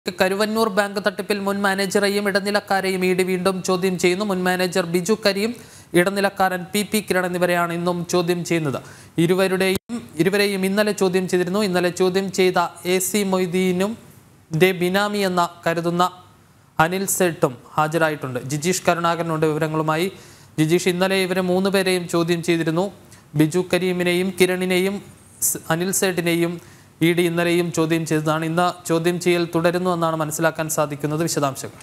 Karuvannur bank തട്ടിപ്പിൽ മുൻ മാനേജറെയും ഇടനിലക്കാരെയും E D വീണ്ടും ചോദ്യം ചെയ്യുന്നു മുൻ മാനേജർ ബിജു കരീം ഇടനിലക്കാരൻ പി പി കിരൺ എന്നിവരെയാണ് ഇന്നും ചോദ്യം ചെയ്യുന്നത് ഇരുവരുടെയും ഇരുവരെയും ഇന്നലെ ചോദ്യം ചെയ്തിരുന്നു ഇന്നലെ ചോദ്യം ചെയ്ത എ സി മൊയ്തീനും ദേ ബിനാമി എന്ന കരുതുന്ന അനിൽ സേട്ടും ഹാജരായിട്ടുണ്ട് ജിജീഷ് കരുണാകരനുണ്ട് വിവരങ്ങളുമായി ജിജീഷ് ഇന്നലെ ഇവരെ മൂന്ന് പേരെയും ചോദ്യം ചെയ്തിരുന്നു ബിജു കരീമിനെയും കിരണിനെയും സ് അനിൽ സേട്ടിനെയും ഇ ഡി ഇന്നലെയും ചോദ്യം ചെയ്തതാണ് ഇന്ന് ചോദ്യം ചെയ്യൽ തുടരുന്നു എന്നാണ് മനസ്സിലാക്കാൻ സാധിക്കുന്നത് വിശദാംശങ്ങൾ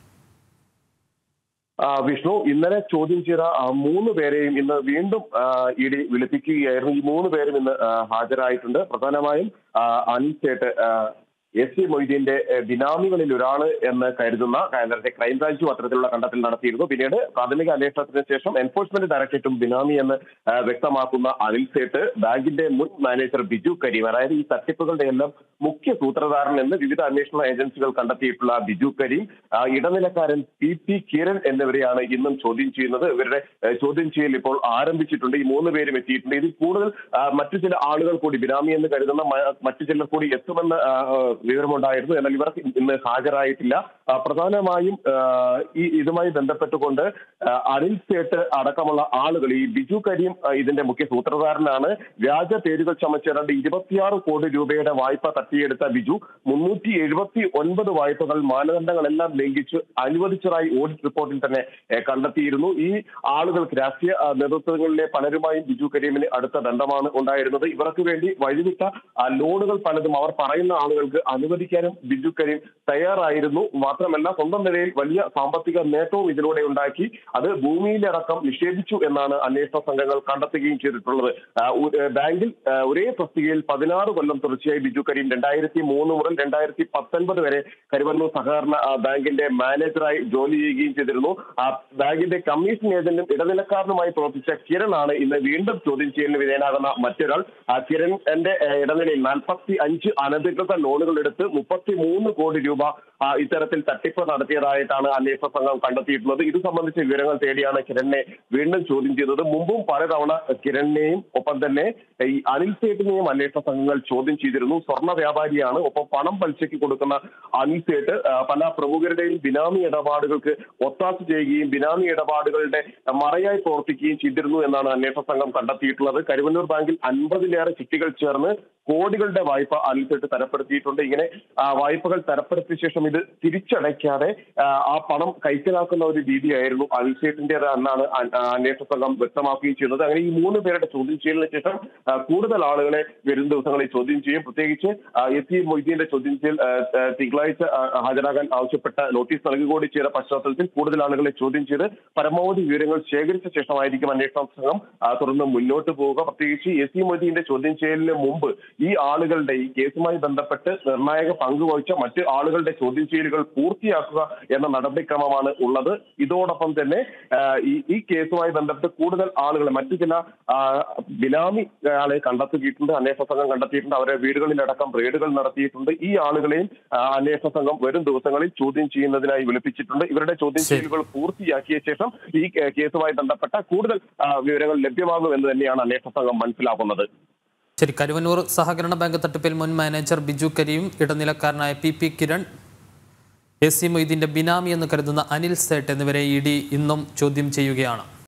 ആ, വിഷ്ണു ഇന്നലെ ചോദ്യം ചെയ്ത ആ, മൂന്ന് പേരെയും ഇന്ന് വീണ്ടും ഇ ഡി വിളിപ്പിക്കുകയായിരുന്നു ഈ മൂന്ന് പേരും ഇന്ന് ആ, ഹാജരായിട്ടുണ്ട് പ്രധാനമായും ആ, അനിൽ ചേട്ട് എസ് സി മൊയ്തീന്റെ ആ, ബിനാമികളിൽ ഒരാള് എന്ന് കരുതുന്ന ആ, നേരത്തെ ക്രൈംബ്രാഞ്ചും അത്തരത്തിലുള്ള കണ്ടെത്തൽ നടത്തിയിരുന്നു പിന്നീട് പ്രാഥമിക അന്വേഷണത്തിന് ശേഷം എൻഫോഴ്സ്മെന്റ് ഡയറക്ടറേറ്റും ബിനാമി എന്ന് ആ, വ്യക്തമാക്കുന്ന അനിൽ സേട്ട് ബാങ്കിന്റെ മുൻ മാനേജർ ബിജു കരീം അതായത് ഈ തട്ടിപ്പുകളുടെ എല്ലാം മുഖ്യ സൂത്രധാരൻ എന്ന് വിവിധ അന്വേഷണ ഏജൻസികൾ കണ്ടെത്തിയിട്ടുള്ള ബിജു കരീം ആ, ഇടനിലക്കാരൻ പി പി കിരൺ എന്നിവരെയാണ് ഇന്നും ചോദ്യം ചെയ്യുന്നത് ഇവരുടെ ഏഹ്, ചോദ്യം ചെയ്യൽ ഇപ്പോൾ ആരംഭിച്ചിട്ടുണ്ട് ഈ മൂന്ന് പേരും എത്തിയിട്ടുണ്ട് ഇതിൽ കൂടുതൽ ആ, മറ്റു ചില ആളുകൾ കൂടി ബിനാമി എന്ന് കരുതുന്ന മ- മറ്റു ചിലർ കൂടി എത്തുമെന്ന് ആ, ആ, വിവരമുണ്ടായിരുന്നു എന്നാൽ ഇവർ ഇന്ന് ഹാജരായിട്ടില്ല ആ, പ്രധാനമായും ആ, ഈ ഇതുമായി ബന്ധപ്പെട്ടുകൊണ്ട് ആ, അനിൽ സേട്ട് അടക്കമുള്ള ആളുകൾ ഈ ബിജു കരീം ആ, ഇതിന്റെ മുഖ്യ സൂത്രധാരനാണ് വ്യാജ പേരുകൾ ചമച്ച് ഏതാണ്ട് ഇരുപത്തിയാറ് കോടി രൂപയുടെ വായ്പ തട്ടിയെടുത്ത ബിജു മുന്നൂറ്റി എഴുപത്തി ഒൻപത് വായ്പകൾ മാനദണ്ഡങ്ങളെല്ലാം ലംഘിച്ച് അനുവദിച്ചതായി ഓഡിറ്റ് റിപ്പോർട്ടിൽ തന്നെ ഏഹ്, കണ്ടെത്തിയിരുന്നു ഈ ആളുകൾക്ക് രാഷ്ട്രീയ ആ, നേതൃത്വങ്ങളിലെ പലരുമായും ബിജു കരീമിന് അടുത്ത ബന്ധമാണ് ഉണ്ടായിരുന്നത് ഇവർക്ക് വേണ്ടി വഴിവിട്ട ആ, ലോണുകൾ പലതും അവർ പറയുന്ന ആളുകൾക്ക് അനുവദിക്കാനും ബിജു കരീം തയ്യാറായിരുന്നു മാത്രമല്ല സ്വന്തം നിലയിൽ വലിയ സാമ്പത്തിക നേട്ടവും ഇതിലൂടെ ഉണ്ടാക്കി അത് ഭൂമിയിലടക്കം നിഷേധിച്ചു എന്നാണ് അന്വേഷണ സംഘങ്ങൾ കണ്ടെത്തുകയും ചെയ്തിട്ടുള്ളത് ആ, ഉ- ഏഹ്, ബാങ്കിൽ ആ, ഒരേ തസ്തികയിൽ പതിനാറ് കൊല്ലം തുടർച്ചയായി ബിജു കരീം രണ്ടായിരത്തി മൂന്ന് മുതൽ രണ്ടായിരത്തി പത്തൊൻപത് വരെ കരുവന്നൂർ സഹകരണ ആ, ബാങ്കിന്റെ മാനേജറായി ജോലി ചെയ്യുകയും ചെയ്തിരുന്നു ആ ബാങ്കിന്റെ കമ്മീഷൻ ഏജന്റും ഇടനിലക്കാരനുമായി പ്രവർത്തിച്ച കിരണാണ് ഇന്ന് വീണ്ടും ചോദ്യം ചെയ്യലിന് വിധേയനാകുന്ന മറ്റൊരാൾ ആ കിരണിന്റെ ഏഹ്, ഇടനിലയിൽ നാൽപ്പത്തി അഞ്ച് അനധികൃത ലോണുകൾ എടുത്ത് മുപ്പത്തി മൂന്ന് കോടി രൂപ ആ, ഇത്തരത്തിൽ തട്ടിപ്പ് നടത്തിയതായിട്ടാണ് അന്വേഷണ സംഘം കണ്ടെത്തിയിട്ടുള്ളത് ഇത് സംബന്ധിച്ച വിവരങ്ങൾ തേടിയാണ് കിരണിനെ വീണ്ടും ചോദ്യം ചെയ്തത് മുമ്പും പലതവണ കിരണിനെയും ഒപ്പം തന്നെ ഈ അനിൽ സേട്ടിനെയും അന്വേഷണ സംഘങ്ങൾ ചോദ്യം ചെയ്തിരുന്നു സ്വർണ്ണ വ്യാപാരിയാണ് ഒപ്പം പണം പലിശയ്ക്ക് കൊടുക്കുന്ന അനിൽ സേട്ട് ആ, പല പ്രമുഖരുടെയും ബിനാമി ഇടപാടുകൾക്ക് ഒത്താശ ചെയ്യുകയും ബിനാമി ഇടപാടുകളുടെ മറയായി പ്രവർത്തിക്കുകയും ചെയ്തിരുന്നു എന്നാണ് അന്വേഷണ സംഘം കണ്ടെത്തിയിട്ടുള്ളത് കരുവന്നൂർ ബാങ്കിൽ അൻപതിലേറെ ചിട്ടികൾ ചേർന്ന് കോടികളുടെ വായ്പ അനിൽ സേട്ട് തരപ്പെടുത്തിയിട്ടുണ്ട് ഇങ്ങനെ ആ, വായ്പകൾ തരപ്പെടുത്തിയ ശേഷം ഇത് തിരിച്ചടയ്ക്കാതെ ആ, ആ പണം കൈക്കലാക്കുന്ന ഒരു രീതിയായിരുന്നു അനിൽ സേട്ടിന്റേത് എന്നാണ് അ- ആ, അന്വേഷണ സംഘം വ്യക്തമാക്കുകയും ചെയ്യുന്നത് അങ്ങനെ ഈ മൂന്ന് പേരുടെ ചോദ്യം ചെയ്യലിന് ശേഷം ആ, കൂടുതൽ ആളുകളെ വരും ദിവസങ്ങളിൽ ചോദ്യം ചെയ്യും പ്രത്യേകിച്ച് ആ, എസ് ഇ മൊയ്തീന്റെ ചോദ്യം ചെയ്യൽ ആ, ആ, തിങ്കളാഴ്ച ആ, ഹാജരാകാൻ ആവശ്യപ്പെട്ട നോട്ടീസ് നൽകി കൂടി ചെയ്ത പശ്ചാത്തലത്തിൽ കൂടുതൽ ആളുകളെ ചോദ്യം ചെയ്ത് പരമാവധി വിവരങ്ങൾ ശേഖരിച്ച ശേഷമായിരിക്കും അന്വേഷണ സംഘം ആ, തുടർന്ന് മുന്നോട്ട് പോവുക പ്രത്യേകിച്ച് എസ് ഇ മൊയ്തീന്റെ ചോദ്യം ചെയ്യലിന് മുമ്പ് ഈ ആളുകളുടെ ഈ കേസുമായി ബന്ധപ്പെട്ട് നിർണായക പങ്ക് വഹിച്ച മറ്റ് ആളുകളുടെ ചോദ്യം ചെയ്യലുകൾ പൂർത്തിയാക്കുക എന്ന നടപടിക്രമമാണ് ഉള്ളത് ഇതോടൊപ്പം തന്നെ ആ, ഈ ഈ കേസുമായി ബന്ധപ്പെട്ട് കൂടുതൽ ആളുകളെ മറ്റു ചില ആ, ബിനാമി ആളെ കണ്ടെത്തിയിട്ടുണ്ട് അന്വേഷണ സംഘം കണ്ടെത്തിയിട്ടുണ്ട് അവരെ വീടുകളിലടക്കം റെയ്ഡുകൾ നടത്തിയിട്ടുണ്ട് ഈ ആളുകളെയും ആ, അന്വേഷണ സംഘം വരും ദിവസങ്ങളിൽ ചോദ്യം ചെയ്യുന്നതിനായി വിളിപ്പിച്ചിട്ടുണ്ട് ഇവരുടെ ചോദ്യം ശരി. ചെയ്യലുകൾ പൂർത്തിയാക്കിയ ശേഷം ഈ കേ- കേസുമായി ബന്ധപ്പെട്ട കൂടുതൽ ആ, വിവരങ്ങൾ ലഭ്യമാകും എന്ന് തന്നെയാണ് അന്വേഷണ സംഘം മനസ്സിലാക്കുന്നത് ശരി കരുവന്നൂർ സഹകരണ ബാങ്ക് തട്ടിപ്പിൽ മുൻ മാനേജർ ബിജു കരീം ഇടനിലക്കാരനായ P P Kiran S C മൊയ്തീന്റെ ബിനാമി എന്ന് കരുതുന്ന അനിൽ സേട്ട് എന്നിവരെ ഇ ഡി ഇന്നും ചോദ്യം ചെയ്യുകയാണ്